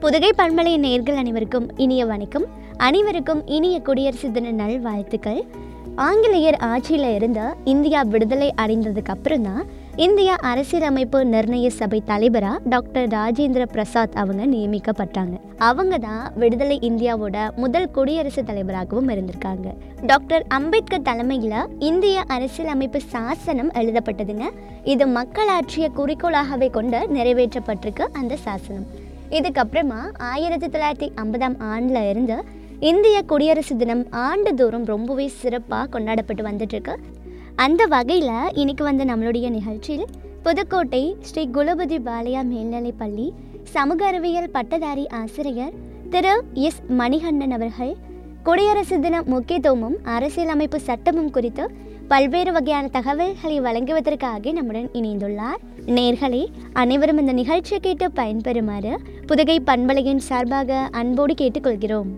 புதுகை பண்பலை நேர்கள் அனைவருக்கும் இனிய வணக்கம் அனைவருக்கும் இனிய குடியரசு தின நல்வாழ்த்துக்கள் ஆங்கிலேயர் ஆட்சியில் இருந்த இந்தியா விடுதலை அடைந்ததுக்கு அப்புறம் தான் இந்திய அரசியலமைப்பு நிர்ணய சபை தலைவராக டாக்டர் ராஜேந்திர பிரசாத் அவங்க நியமிக்கப்பட்டாங்க அவங்க தான் விடுதலை இந்தியாவோட முதல் குடியரசுத் தலைவராகவும் இருந்திருக்காங்க டாக்டர் அம்பேத்கர் தலைமையில் இந்திய அரசியலமைப்பு சாசனம் எழுதப்பட்டதுங்க இது மக்களாட்சியை குறிக்கோளாகவே கொண்டு நிறைவேற்றப்பட்டிருக்கு அந்த சாசனம் இதுக்கப்புறமா ஆயிரத்தி தொள்ளாயிரத்தி ஐம்பதாம் ஆண்டில் இருந்து இந்திய குடியரசு தினம் ஆண்டுதோறும் ரொம்பவே சிறப்பாக கொண்டாடப்பட்டு வந்துட்டுருக்கு அந்த வகையில் இன்னைக்கு வந்து நம்மளுடைய நிகழ்ச்சியில் புதுக்கோட்டை ஸ்ரீ குலபதி பாலையா மேல்நிலைப் பள்ளி சமூக அறிவியல் பட்டதாரி ஆசிரியர் திரு எஸ் மணிகண்டன் அவர்கள் குடியரசு தின முக்கியத்துவமும் அரசியலமைப்பு சட்டமும் குறித்து பல்வேறு வகையான தகவல்களை வழங்குவதற்காக நம்முடன் இணைந்துள்ளார் நேர்களே அனைவரும் இந்த நிகழ்ச்சியை கேட்டு பயன்பெறுமாறு புதுகை பண்பலையின் சார்பாக அன்போடு கேட்டுக்கொள்கிறோம்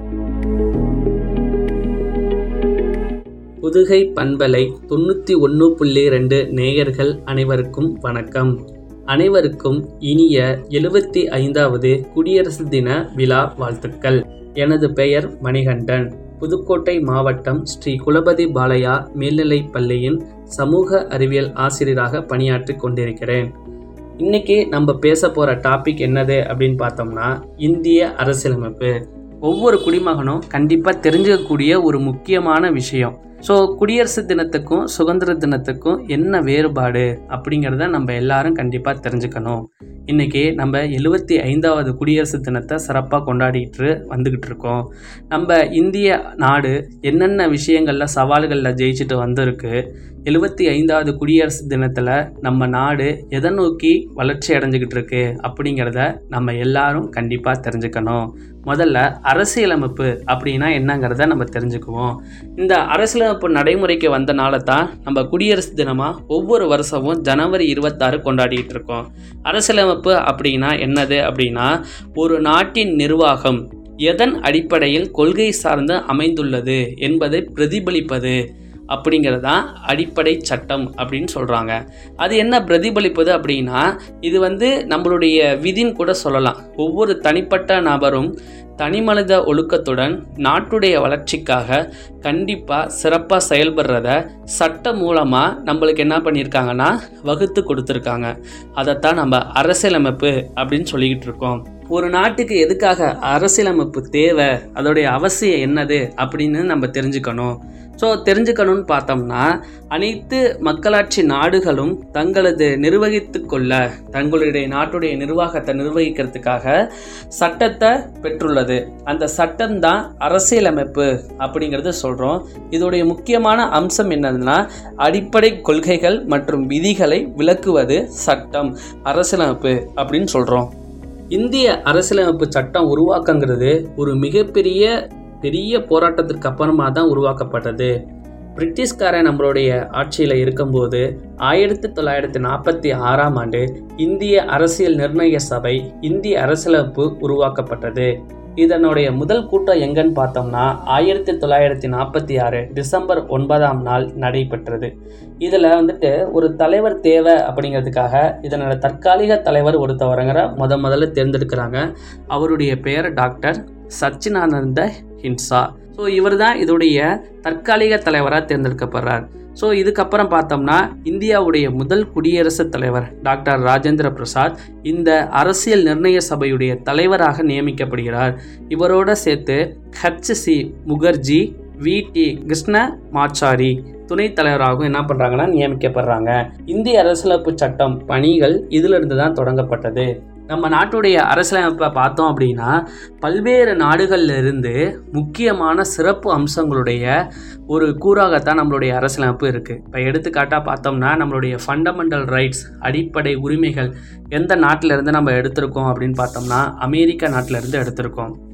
புதுகை பண்பலை தொண்ணூற்றி ஒன்று புள்ளி ரெண்டு நேயர்கள் அனைவருக்கும் வணக்கம் அனைவருக்கும் இனிய எழுபத்தி ஐந்தாவது குடியரசு தின விழா வாழ்த்துக்கள் எனது பெயர் மணிகண்டன் புதுக்கோட்டை மாவட்டம் ஸ்ரீ குலபதி பாலையா மேல்நிலைப் பள்ளியின் சமூக அறிவியல் ஆசிரியராக பணியாற்றி கொண்டிருக்கிறேன் இன்னைக்கு நம்ம பேச போகிற டாபிக் என்னது அப்படின்னு பார்த்தோம்னா இந்திய அரசியலமைப்பு ஒவ்வொரு குடிமகனும் கண்டிப்பாக தெரிஞ்சுக்கக்கூடிய ஒரு முக்கியமான விஷயம் ஸோ குடியரசு தினத்துக்கும் சுதந்திர தினத்துக்கும் என்ன வேறுபாடு அப்படிங்கிறத நம்ம எல்லாரும் கண்டிப்பாக தெரிஞ்சுக்கணும் இன்றைக்கி நம்ம எழுபத்தி ஐந்தாவது குடியரசு தினத்தை சிறப்பாக கொண்டாடிட்டு வந்துக்கிட்டு இருக்கோம் நம்ம இந்திய நாடு என்னென்ன விஷயங்களில் சவால்களில் ஜெயிச்சுட்டு வந்திருக்கு எழுபத்தி ஐந்தாவது குடியரசு தினத்தில் நம்ம நாடு எதை நோக்கி வளர்ச்சி அடைஞ்சிக்கிட்டு இருக்கு அப்படிங்கிறத நம்ம எல்லாரும் கண்டிப்பாக தெரிஞ்சுக்கணும் முதல்ல அரசியலமைப்பு அப்படின்னா என்னங்கிறத நம்ம தெரிஞ்சுக்குவோம் இந்த அரசியலமைப்பு நடைமுறைக்கு வந்தனால தான் நம்ம குடியரசு தினமாக ஒவ்வொரு வருஷமும் ஜனவரி இருபத்தாறு கொண்டாடிட்டு இருக்கோம் அரசியலமைப்பு அப்படின்னா என்னது அப்படின்னா ஒரு நாட்டின் நிர்வாகம் எதன் அடிப்படையில் கொள்கை சார்ந்து அமைந்துள்ளது என்பதை பிரதிபலிப்பது அப்படிங்கிறது தான் அடிப்படை சட்டம் அப்படின்னு சொல்கிறாங்க அது என்ன பிரதிபலிப்பது அப்படின்னா இது வந்து நம்மளுடைய விதின்னு கூட சொல்லலாம் ஒவ்வொரு தனிப்பட்ட நபரும் தனிமனித ஒழுக்கத்துடன் நாட்டுடைய வளர்ச்சிக்காக கண்டிப்பாக சிறப்பாக செயல்படுறத சட்டம் மூலமாக நம்மளுக்கு என்ன பண்ணியிருக்காங்கன்னா வகுத்து கொடுத்துருக்காங்க அதைத்தான் நம்ம அரசியலமைப்பு அப்படின்னு சொல்லிக்கிட்டு இருக்கோம் ஒரு நாட்டுக்கு எதுக்காக அரசியலமைப்பு தேவை அதோடைய அவசியம் என்னது அப்படின்னு நம்ம தெரிஞ்சுக்கணும் ஸோ தெரிஞ்சுக்கணும்னு பார்த்தோம்னா அனைத்து மக்களாட்சி நாடுகளும் தங்களது நிர்வகித்து கொள்ள தங்களுடைய நாட்டுடைய நிர்வாகத்தை நிர்வகிக்கிறதுக்காக சட்டத்தை பெற்றுள்ளது அந்த சட்டம்தான் அரசியலமைப்பு அப்படிங்கிறது சொல்கிறோம் இதோடைய முக்கியமான அம்சம் என்னதுன்னா அடிப்படை கொள்கைகள் மற்றும் விதிகளை விளக்குவது சட்டம் அரசியலமைப்பு அப்படின்னு சொல்கிறோம் இந்திய அரசியலமைப்பு சட்டம் உருவாக்கங்கிறது ஒரு மிகப்பெரிய பெரிய போராட்டத்திற்கு அப்புறமா தான் உருவாக்கப்பட்டது பிரிட்டிஷ்காரன் நம்மளுடைய ஆட்சியில் இருக்கும்போது ஆயிரத்தி தொள்ளாயிரத்தி நாற்பத்தி ஆறாம் ஆண்டு இந்திய அரசியல் நிர்ணய சபை இந்திய அரசியலமைப்பு உருவாக்கப்பட்டது இதனுடைய முதல் கூட்டம் எங்கன்னு பார்த்தோம்னா ஆயிரத்தி தொள்ளாயிரத்தி நாற்பத்தி ஆறு டிசம்பர் ஒன்பதாம் நாள் நடைபெற்றது இதில் வந்துட்டு ஒரு தலைவர் தேவை அப்படிங்கிறதுக்காக இதனோட தற்காலிக தலைவர் ஒருத்தவரங்கிற முத முதல்ல தேர்ந்தெடுக்கிறாங்க அவருடைய பெயர் டாக்டர் சச்சினானந்த ஹின்சா ஸோ இவர் தான் இதோடைய தற்காலிக தலைவராக தேர்ந்தெடுக்கப்படுறார் ஸோ இதுக்கப்புறம் பார்த்தோம்னா இந்தியாவுடைய முதல் குடியரசுத் தலைவர் டாக்டர் ராஜேந்திர பிரசாத் இந்த அரசியல் நிர்ணய சபையுடைய தலைவராக நியமிக்கப்படுகிறார் இவரோட சேர்த்து H C Mukherjee V T Krishnamachari துணைத் தலைவராகவும் என்ன பண்ணுறாங்கன்னா நியமிக்கப்படுறாங்க இந்திய அரசியலமைப்பு சட்டம் பணிகள் இதிலிருந்து தான் தொடங்கப்பட்டது நம்ம நாட்டுடைய அரசியலமைப்பை பார்த்தோம் அப்படின்னா பல்வேறு நாடுகள்ல இருந்து முக்கியமான சிறப்பு அம்சங்களுடைய ஒரு கூறாகத்தான் நம்மளுடைய அரசியலமைப்பு இருக்குது இப்போ எடுத்துக்காட்டாக பார்த்தோம்னா நம்மளுடைய ஃபண்டமெண்டல் ரைட்ஸ் அடிப்படை உரிமைகள் எந்த நாட்டில இருந்து நம்ம எடுத்திருக்கோம் அப்படின்னு பார்த்தோம்னா அமெரிக்க நாட்டில இருந்து எடுத்திருக்கோம்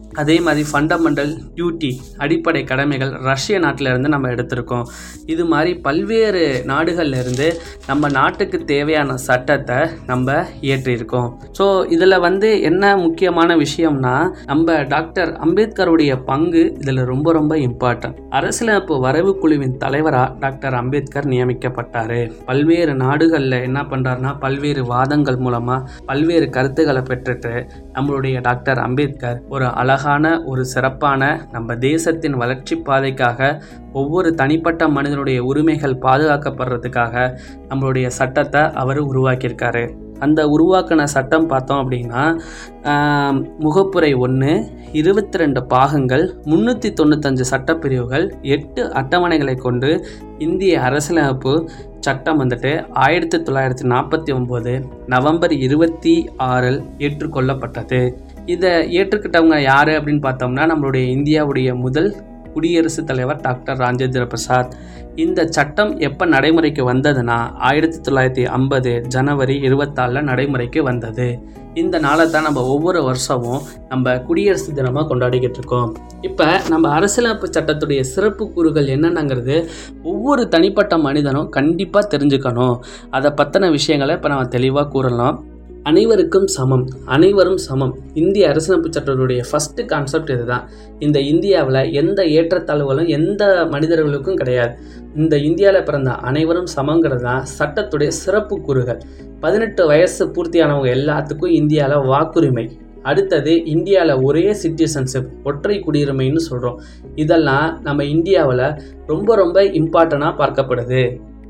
அதே மாதிரி ஃபண்டமெண்டல் டியூட்டி அடிப்படை கடமைகள் ரஷ்ய நாட்டில் இருந்து நம்ம எடுத்திருக்கோம் இது மாதிரி பல்வேறு நாடுகள்ல இருந்து நம்ம நாட்டுக்கு தேவையான சட்டத்தை நம்ம இயற்றியிருக்கோம் ஸோ இதில் வந்து என்ன முக்கியமான விஷயம்னா நம்ம டாக்டர் அம்பேத்கருடைய பங்கு இதில் ரொம்ப ரொம்ப இம்பார்ட்டன்ட் அரசியலமைப்பு வரவு குழுவின் தலைவராக டாக்டர் அம்பேத்கர் நியமிக்கப்பட்டார் பல்வேறு நாடுகளில் என்ன பண்ணுறாருன்னா பல்வேறு வாதங்கள் மூலமாக பல்வேறு கருத்துக்களை பெற்றுட்டு நம்மளுடைய டாக்டர் அம்பேத்கர் ஒரு அழகான ஒரு சிறப்பான நம்ம தேசத்தின் வளர்ச்சி பாதைக்காக ஒவ்வொரு தனிப்பட்ட மனிதனுடைய உரிமைகள் பாதுகாக்கப்படுறதுக்காக நம்மளுடைய சட்டத்தை அவர் உருவாக்கியிருக்காரு அந்த உருவாக்கின சட்டம் பார்த்தோம் அப்படின்னா ஆம், முகப்புரை ஒன்று இருபத்தி ரெண்டு பாகங்கள் முந்நூற்றி தொண்ணூத்தஞ்சு சட்டப்பிரிவுகள் எட்டு அட்டவணைகளை கொண்டு இந்திய அரசியலமைப்பு சட்டம் வந்துட்டு ஆயிரத்தி தொள்ளாயிரத்தி நாற்பத்தி ஒம்பது நவம்பர் இருபத்தி ஆறில் ஏற்றுக்கொள்ளப்பட்டது இதை ஏற்றுக்கிட்டவங்க யார் அப்படின்னு பார்த்தோம்னா நம்மளுடைய இந்தியாவுடைய முதல் குடியரசுத் தலைவர் டாக்டர் ராஜேந்திர பிரசாத் இந்த சட்டம் எப்போ நடைமுறைக்கு வந்ததுன்னா ஆயிரத்தி தொள்ளாயிரத்தி ஐம்பது ஜனவரி இருபத்தாலில் நடைமுறைக்கு வந்தது இந்த நாளை தான் நம்ம ஒவ்வொரு வருஷமும் நம்ம குடியரசு தினமாக கொண்டாடிக்கிட்டு இருக்கோம் இப்போ நம்ம அரசியலமைப்பு சட்டத்துடைய சிறப்பு கூறுகள் என்னென்னங்கிறது ஒவ்வொரு தனிப்பட்ட மனிதனும் கண்டிப்பாக தெரிஞ்சுக்கணும் அதை பற்றின விஷயங்களை இப்போ நம்ம தெளிவாக கூறலாம் அனைவருக்கும் சமம் அனைவரும் சமம் இந்திய அரசியலமைப்பு சட்டத்துடைய ஃபஸ்ட்டு கான்செப்ட் இதுதான் இந்த இந்தியாவில் எந்த ஏற்றத்தாழ்வுகளும் எந்த மனிதர்களுக்கும் கிடையாது இந்த இந்தியாவில் பிறந்த அனைவரும் சமங்கிறது தான் சட்டத்துடைய சிறப்பு கூறுகள் பதினெட்டு வயசு பூர்த்தியானவங்க எல்லாத்துக்கும் இந்தியாவில் வாக்குரிமை அடுத்தது இந்தியாவில் ஒரே சிட்டிசன்ஷிப் ஒற்றை குடியுரிமைன்னு சொல்கிறோம் இதெல்லாம் நம்ம இந்தியாவில் ரொம்ப ரொம்ப இம்பார்ட்டண்ட்டாக பார்க்கப்படுது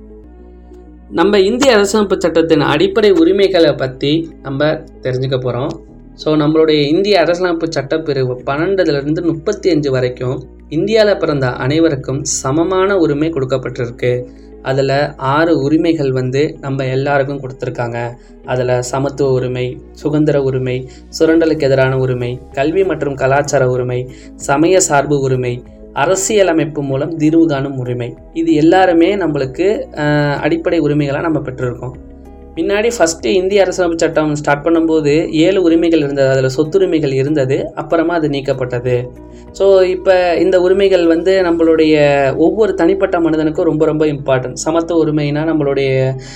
நம்ம இந்திய அரசமைப்பு சட்டத்தின் அடிப்படை உரிமைகளை பற்றி நம்ம தெரிஞ்சுக்க போகிறோம் ஸோ நம்மளுடைய இந்திய அரசியலமைப்பு சட்டப்பிரிவு பன்னெண்டுலேருந்து முப்பத்தி அஞ்சு வரைக்கும் இந்தியாவில் பிறந்த அனைவருக்கும் சமமான உரிமை கொடுக்கப்பட்டிருக்கு அதில் ஆறு உரிமைகள் வந்து நம்ம எல்லாருக்கும் கொடுத்துருக்காங்க அதில் சமத்துவ உரிமை சுதந்திர உரிமை சுரண்டலுக்கு எதிரான உரிமை கல்வி மற்றும் கலாச்சார உரிமை சமய சார்பு உரிமை அரசியலமைப்பு மூலம் தீர்வு காணும் உரிமை இது எல்லாருமே நம்மளுக்கு ஆஹ், அடிப்படை உரிமைகளாக நம்ம பெற்றிருக்கோம் முன்னாடி ஃபஸ்ட்டு இந்திய அரசியலமைப்பு சட்டம் ஸ்டார்ட் பண்ணும்போது ஏழு உரிமைகள் இருந்தது அதில் சொத்துரிமைகள் இருந்தது அப்புறமா அது நீக்கப்பட்டது ஸோ இப்போ இந்த உரிமைகள் வந்து நம்மளுடைய ஒவ்வொரு தனிப்பட்ட மனிதனுக்கும் ரொம்ப ரொம்ப இம்பார்ட்டன்ட் சமத்துவ உரிமைனா நம்மளுடைய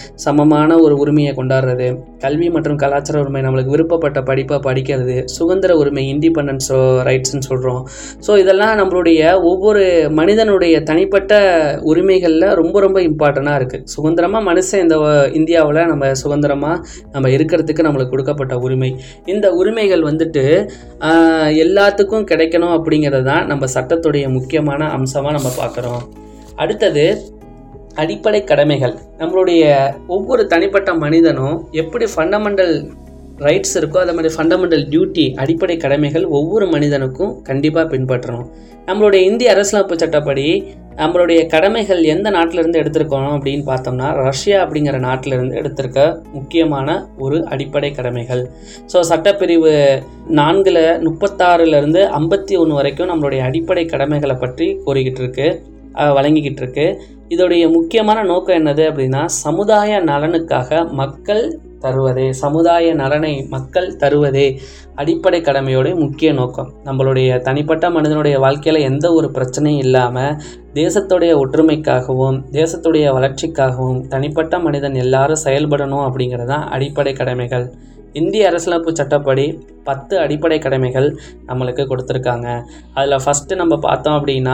சமமான ஒரு உரிமையை கொண்டாடுறது கல்வி மற்றும் கலாச்சார உரிமை நம்மளுக்கு விருப்பப்பட்ட படிப்பை படிக்கிறது சுதந்திர உரிமை இண்டிபெண்டன்ஸ் ரைட்ஸ்னு சொல்கிறோம் ஸோ இதெல்லாம் நம்மளுடைய ஒவ்வொரு மனிதனுடைய தனிப்பட்ட உரிமைகளில் ரொம்ப ரொம்ப இம்பார்ட்டண்ட்டாக இருக்குது சுதந்திரமாக மனுஷன் இந்த இந்தியாவில் நம்ம சுதந்திரமாக நம்ம இருக்கிறதுக்கு நம்மளுக்கு கொடுக்கப்பட்ட உரிமை இந்த உரிமைகள் வந்துட்டு ஆஹ், எல்லாத்துக்கும் கிடைக்கணும் அப்படிங்கிறது தான் நம்ம சட்டத்துடைய முக்கியமான அம்சமாக நம்ம பார்க்குறோம் அடுத்தது அடிப்படை கடமைகள் நம்மளுடைய ஒவ்வொரு தனிப்பட்ட மனிதனும் எப்படி ஃபண்டமெண்டல் ரைட்ஸ் இருக்கோ அதே மாதிரி ஃபண்டமெண்டல் டியூட்டி அடிப்படை கடமைகள் ஒவ்வொரு மனிதனுக்கும் கண்டிப்பாக பின்பற்றணும் நம்மளுடைய இந்திய அரசியலமைப்பு சட்டப்படி நம்மளுடைய கடமைகள் எந்த நாட்டிலிருந்து எடுத்திருக்கோம் அப்படின்னு பார்த்தோம்னா ரஷ்யா அப்படிங்கிற நாட்டிலிருந்து எடுத்திருக்க முக்கியமான ஒரு அடிப்படை கடமைகள் ஸோ சட்டப்பிரிவு நான்கில் முப்பத்தாறுலேருந்து ஐம்பத்தி ஒன்று வரைக்கும் நம்மளுடைய அடிப்படை கடமைகளை பற்றி கூறிக்கிட்டு இருக்கு அஹ், வழங்கிக்கிட்டு இருக்கு இதோடைய முக்கியமான நோக்கம் என்னது அப்படின்னா சமுதாய நலனுக்காக மக்கள் தருவதே சமுதாய நலனை மக்கள் தருவதே அடிப்படை கடமையோடைய முக்கிய நோக்கம் நம்மளுடைய தனிப்பட்ட மனிதனுடைய வாழ்க்கையில் எந்த ஒரு பிரச்சனையும் இல்லாமல் தேசத்துடைய ஒற்றுமைக்காகவும் தேசத்துடைய வளர்ச்சிக்காகவும் தனிப்பட்ட மனிதன் எல்லாரும் செயல்படணும் அப்படிங்கிறது தான் அடிப்படை கடமைகள் இந்திய அரசியலமைப்பு சட்டப்படி பத்து அடிப்படை கடமைகள் நம்மளுக்கு கொடுத்துருக்காங்க அதில் ஃபஸ்ட்டு நம்ம பார்த்தோம் அப்படின்னா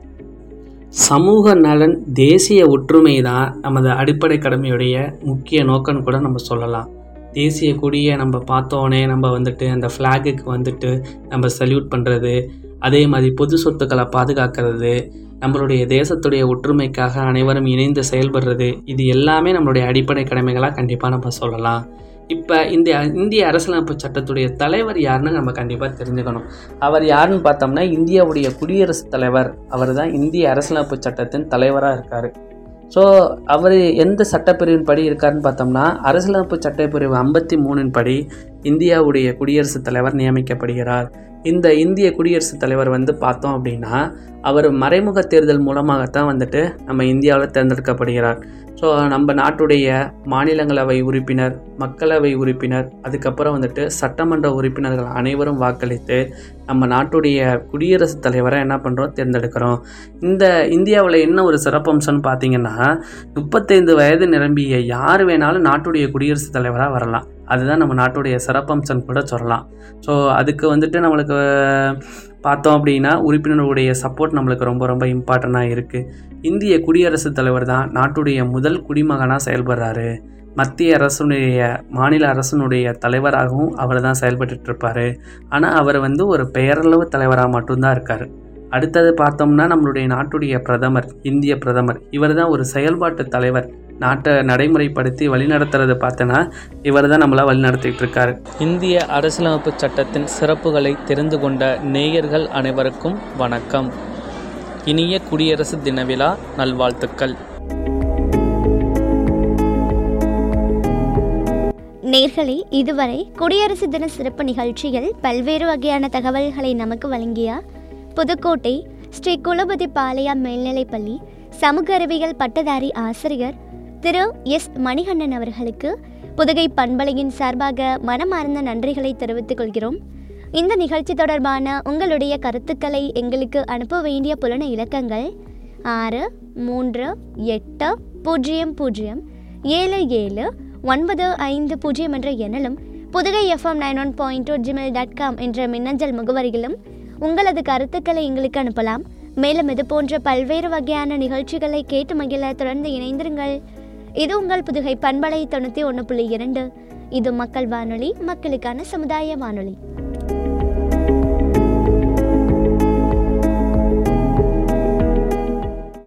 சமூக நலன் தேசிய ஒற்றுமை தான் நமது அடிப்படை கடமையுடைய முக்கிய நோக்கம்னு கூட நம்ம சொல்லலாம் தேசிய கொடியை நம்ம பார்த்தோன்னே நம்ம வந்துட்டு அந்த ஃப்ளாகுக்கு வந்துட்டு நம்ம சல்யூட் பண்ணுறது அதே மாதிரி பொது சொத்துக்களை பாதுகாக்கிறது நம்மளுடைய தேசத்துடைய ஒற்றுமைக்காக அனைவரும் இணைந்து செயல்படுறது இது எல்லாமே நம்மளுடைய அடிப்படை கடமைகளாக கண்டிப்பாக நம்ம சொல்லலாம் இப்போ இந்த இந்திய அரசியலமைப்பு சட்டத்துடைய தலைவர் யாருன்னு நம்ம கண்டிப்பாக தெரிஞ்சுக்கணும் அவர் யாருன்னு பார்த்தோம்னா இந்தியாவுடைய குடியரசுத் தலைவர் அவர் தான் இந்திய அரசியலமைப்பு சட்டத்தின் தலைவராக இருக்கார் ஸோ அவர் எந்த சட்டப்பிரிவின் படி இருக்காருன்னு பார்த்தோம்னா அரசியலமைப்பு சட்டப்பிரிவு ஐம்பத்தி மூணின் படி இந்தியாவுடைய குடியரசுத் தலைவர் நியமிக்கப்படுகிறார் இந்த இந்திய குடியரசுத் தலைவர் வந்து பார்த்தோம் அப்படின்னா அவர் மறைமுக தேர்தல் மூலமாகத்தான் வந்துட்டு நம்ம இந்தியாவில் தேர்ந்தெடுக்கப்படுகிறார் ஸோ நம்ம நாட்டுடைய மாநிலங்களவை உறுப்பினர் மக்களவை உறுப்பினர் அதுக்கப்புறம் வந்துட்டு சட்டமன்ற உறுப்பினர்கள் அனைவரும் வாக்களித்து நம்ம நாட்டுடைய குடியரசுத் தலைவரை என்ன பண்ணுறோம் தேர்ந்தெடுக்கிறோம் இந்த இந்தியாவில் என்ன ஒரு சிறப்பம்சம்னு பார்த்தீங்கன்னா முப்பத்தைந்து வயது நிரம்பிய யார் வேணாலும் நாட்டுடைய குடியரசுத் தலைவராக வரலாம் அதுதான் நம்ம நாட்டுடைய சிறப்பம்சம் கூட சொல்லலாம் ஸோ அதுக்கு வந்துட்டு நம்மளுக்கு பார்த்தோம் அப்படின்னா உறுப்பினர்களுடைய சப்போர்ட் நம்மளுக்கு ரொம்ப ரொம்ப இம்பார்ட்டண்ட்டாக இருக்குது இந்திய குடியரசுத் தலைவர் தான் நாட்டுடைய முதல் குடிமகனாக செயல்படுறாரு மத்திய அரசுடைய மாநில அரசனுடைய தலைவராகவும் அவர் தான் செயல்பட்டுட்டு இருப்பார் ஆனால் அவர் வந்து ஒரு பெயரளவு தலைவராக மட்டும்தான் இருக்கார் அடுத்தது பார்த்தோம்னா நம்மளுடைய நாட்டுடைய பிரதமர் இந்திய பிரதமர் இவர் தான் ஒரு செயல்பாட்டு தலைவர் நாட்டை நடைமுறைப்படுத்தி வழிநடத்துறதை பார்த்தோன்னா இவர் தான் நம்மளை வழிநடத்திட்டு இருக்காரு இந்திய அரசியலமைப்பு சட்டத்தின் சிறப்புகளை தெரிந்து கொண்ட நேயர்கள் அனைவருக்கும் வணக்கம் இனிய குடியரசு தின விழா நல்வாழ்த்துக்கள் நேர்களே இதுவரை குடியரசு தின சிறப்பு நிகழ்ச்சியில் பல்வேறு வகையான தகவல்களை நமக்கு வழங்கிய புதுக்கோட்டை ஸ்ரீ குலபதி பாளையா மேல்நிலைப்பள்ளி சமூக அறிவியல் பட்டதாரி ஆசிரியர் திரு எஸ் மணிகண்ணன் அவர்களுக்கு புதுகை பண்பலையின் சார்பாக மனமார்ந்த நன்றிகளை தெரிவித்துக் கொள்கிறோம் இந்த நிகழ்ச்சி தொடர்பான உங்களுடைய கருத்துக்களை எங்களுக்கு அனுப்ப வேண்டிய புலன இலக்கங்கள் ஆறு மூன்று எட்டு பூஜ்ஜியம் பூஜ்ஜியம் ஏழு ஏழு ஒன்பது ஐந்து பூஜ்ஜியம் என்ற எண்ணிலும் Pudugai FM nine one point two Gmail dot com என்ற மின்னஞ்சல் முகவரியிலும் உங்களது கருத்துக்களை எங்களுக்கு அனுப்பலாம் மேலும் இது போன்ற பல்வேறு வகையான நிகழ்ச்சிகளை கேட்டு மகிழ தொடர்ந்து இணைந்திருங்கள் இது உங்கள் புதுகை பண்பலை தொண்ணூற்றி ஒன்று புள்ளி இரண்டு இது மக்கள் வானொலி மக்களுக்கான சமுதாய வானொலி